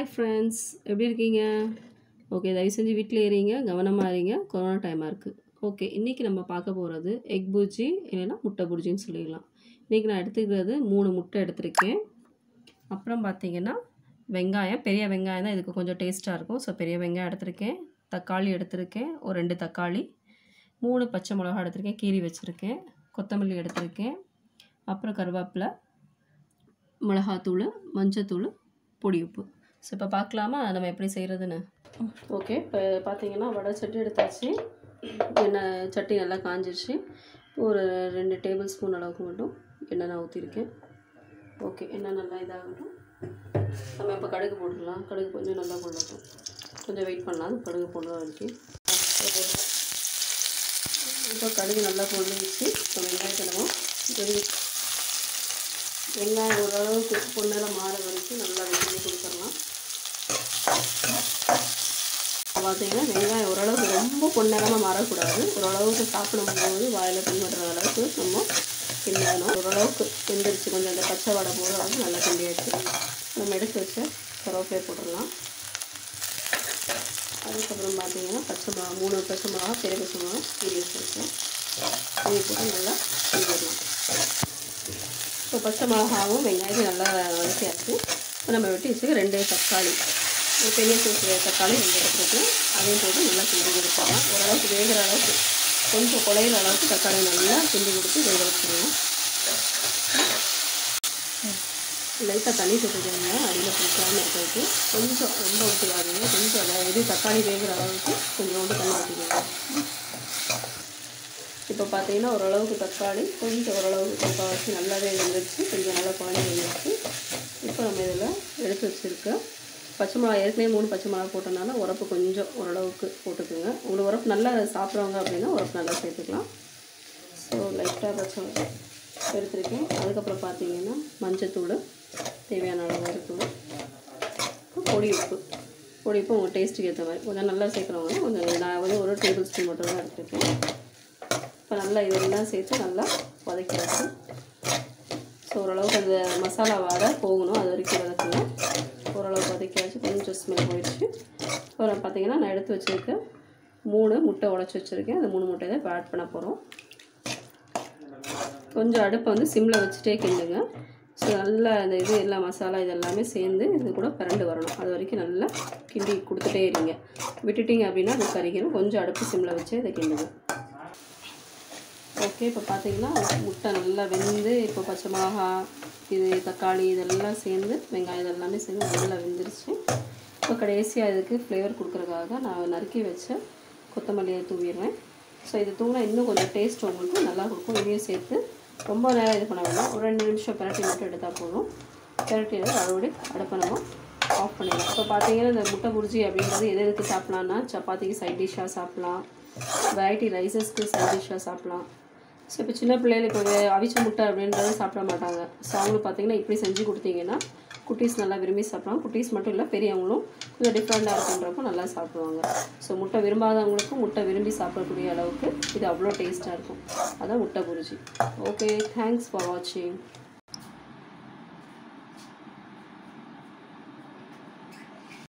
hi friends எப்படி இருக்கீங்க okay தயவு செஞ்சு வீட்டில் இருங்க கவனமாக இருங்க கொரோனா டைமாக இருக்குது ஓகே இன்றைக்கி நம்ம பார்க்க போகிறது எக் பூஜி இல்லைன்னா முட்டை பூஜின்னு சொல்லிடலாம் இன்றைக்கி நான் எடுத்துக்கிறது மூணு முட்டை எடுத்திருக்கேன் அப்புறம் பார்த்தீங்கன்னா வெங்காயம் பெரிய வெங்காயம் தான் இதுக்கு கொஞ்சம் டேஸ்ட்டாக இருக்கும் ஸோ பெரிய வெங்காயம் எடுத்திருக்கேன் தக்காளி எடுத்திருக்கேன் ஒரு ரெண்டு தக்காளி மூணு பச்சை மிளகா எடுத்திருக்கேன் கீரி வச்சுருக்கேன் கொத்தமல்லி எடுத்திருக்கேன் அப்புறம் கருவேப்பிலை மிளகாத்தூள் மஞ்சத்தூள் பொடி உப்பு ஸோ இப்போ பார்க்கலாமா நம்ம எப்படி செய்கிறதுன்னு ஓகே இப்போ பார்த்தீங்கன்னா வடை சட்டி எடுத்தாச்சு எண்ணெய் சட்டி நல்லா காஞ்சிருச்சு ஒரு ரெண்டு டேபிள் ஸ்பூன் அளவுக்கு மட்டும் எண்ணெய் நான் ஊற்றிருக்கேன் ஓகே எண்ணெய் நல்லா இதாகட்டும் நம்ம இப்போ கடுகு போட்டுடலாம் கடுகு கொஞ்சம் நல்லா போடட்டும் கொஞ்சம் வெயிட் பண்ணலாம் கடுகு போடுற வரைக்கும் இப்போ கடுகு நல்லா பொருளிச்சு இப்போ வெங்காயத்தை நம்ம வெறி வெங்காயம் ஓரளவுக்கு பொன்னெல்லாம் மாற வரைக்கும் நல்லா வெட்டி கொடுத்துடலாம் பார்த்தீங்கன்னா வெங்காயம் ஓரளவுக்கு ரொம்ப பொன்னரமாக மாறக்கூடாது ஓரளவுக்கு சாப்பிடும்போது வாயில் பின்பற்ற அளவுக்கு நம்ம கிண்டணும் ஓரளவுக்கு வெந்துருச்சு கொஞ்சம் அந்த பச்சை வடை போகிற அளவுக்கு நல்லா கிண்டியாச்சு நம்ம எடுத்து வச்ச கருவேப்பிலை போட்டுடலாம் அதுக்கப்புறம் பார்த்தீங்கன்னா பச்சை மிளகா மூணு பச்சை மிளகா பெரிய பச்சை மிளகா கீரி வச்சுருக்கேன் இதை போட்டு நல்லா கிண்டிடலாம் இப்போ பச்சை மிளகாவும் வெங்காயத்தையும் நல்லா வதக்கியாச்சு இப்போ நம்ம வெட்டி வச்சுக்க ரெண்டே தக்காளி ஒரு பெரிய சைஸ் தக்காளி ரெண்டு எடுத்துருக்கு அதையும் போட்டு நல்லா கிண்டி கொடுக்கலாம் ஓரளவுக்கு வேகிற அளவுக்கு கொஞ்சம் குழையிற அளவுக்கு தக்காளி நல்லா கிண்டி கொடுத்து வேக வச்சுருவோம் லைட்டாக தண்ணி சுட்டுக்கோங்க அடியில் பிடிக்காமல் இருக்கிறதுக்கு கொஞ்சம் ரொம்ப ஊற்றிக்காதீங்க கொஞ்சம் அதை எது தக்காளி வேகிற அளவுக்கு கொஞ்சோண்டு தண்ணி ஊற்றிக்கோங்க இப்போ பார்த்தீங்கன்னா ஓரளவுக்கு தக்காளி கொஞ்சம் ஓரளவுக்கு முக்கால்வாசி நல்லாவே வெந்துருச்சு கொஞ்சம் நல்லா குழந்தை வெந்துருச்சு இப்போ நம்ம இதில் எடுத்து வச்சுருக்க பச்சை மிளகா ஏற்கனவே மூணு பச்சை மிளகா போட்டனால உரப்பு கொஞ்சம் ஓரளவுக்கு போட்டுக்குங்க உங்களுக்கு உரப்பு நல்லா சாப்பிட்றவங்க அப்படின்னா உரப்பு நல்லா சேர்த்துக்கலாம் ஸோ லைட்டாக பச்சை எடுத்துருக்கேன் அதுக்கப்புறம் பார்த்தீங்கன்னா மஞ்சத்தூள் தேவையான அளவு தூள் பொடி உப்பு பொடி உப்பு உங்கள் டேஸ்ட்டுக்கு ஏற்ற மாதிரி கொஞ்சம் நல்லா சேர்க்குறவங்க கொஞ்சம் நான் வந்து ஒரு டேபிள் ஸ்பூன் மட்டும் தான் எடுத்துருக்கேன் இப்போ நல்லா இதெல்லாம் சேர்த்து நல்லா வதக்கியாச்சு ஸோ ஓரளவுக்கு அந்த மசாலா வாடை போகணும் அது வரைக்கும் வதக்குங்க ஓரளவுக்கு வதக்கியாச்சு கொஞ்சம் ஸ்மெல் போயிடுச்சு அப்புறம் பார்த்தீங்கன்னா நான் எடுத்து வச்சுருக்கேன் மூணு முட்டை உடச்சி வச்சுருக்கேன் அந்த மூணு முட்டையை தான் இப்போ ஆட் பண்ண போகிறோம் கொஞ்சம் அடுப்பை வந்து சிம்மில் வச்சுட்டே கிண்டுங்க ஸோ நல்லா அந்த இது எல்லா மசாலா இதெல்லாமே சேர்ந்து இது கூட பரண்டு வரணும் அது வரைக்கும் நல்லா கிண்டி கொடுத்துட்டே இருங்க விட்டுட்டிங்க அப்படின்னா அது கறிக்கணும் கொஞ்சம் அடுப்பு சிம்மில் வச்சு இதை கிண்டுங்க ஓகே இப்போ பார்த்தீங்கன்னா முட்டை நல்லா வெந்து இப்போ பச்சை மிளகா இது தக்காளி இதெல்லாம் சேர்ந்து வெங்காயம் இதெல்லாமே சேர்ந்து நல்லா வெந்துருச்சு இப்போ கடைசியாக இதுக்கு ஃப்ளேவர் கொடுக்குறதுக்காக நான் நறுக்கி வச்ச கொத்தமல்லியை தூவிடுவேன் ஸோ இது தூங்கினா இன்னும் கொஞ்சம் டேஸ்ட் உங்களுக்கு நல்லா கொடுக்கும் இதையும் சேர்த்து ரொம்ப நேரம் இது பண்ண வேண்டாம் ஒரு ரெண்டு நிமிஷம் பிரட்டி மட்டும் எடுத்தால் போதும் பிரட்டி அதோட அடுப்பை நம்ம ஆஃப் பண்ணிடலாம் இப்போ பார்த்தீங்கன்னா இந்த முட்டை புரிஜி அப்படின்றது எது எதுக்கு சாப்பிட்லான்னா சப்பாத்திக்கு சைட் டிஷ்ஷாக சாப்பிட்லாம் வெரைட்டி ரைஸஸ்க்கு சைட் டிஷ்ஷாக சாப்பிட்லாம் ஸோ இப்போ சின்ன பிள்ளைகள் இப்போ அவிச்ச முட்டை அப்படின்றத சாப்பிட மாட்டாங்க ஸோ அவங்களுக்கு பார்த்தீங்கன்னா இப்படி செஞ்சு கொடுத்தீங்கன்னா குட்டீஸ் நல்லா விரும்பி சாப்பிடுவாங்க குட்டீஸ் மட்டும் இல்லை பெரியவங்களும் கொஞ்சம் டிஃப்ரெண்ட்டாக இருக்குன்றப்போ நல்லா சாப்பிடுவாங்க ஸோ முட்டை விரும்பாதவங்களுக்கும் முட்டை விரும்பி சாப்பிடக்கூடிய அளவுக்கு இது அவ்வளோ டேஸ்ட்டாக இருக்கும் அதான் முட்டை புரிஜி ஓகே தேங்க்ஸ் ஃபார் வாட்சிங்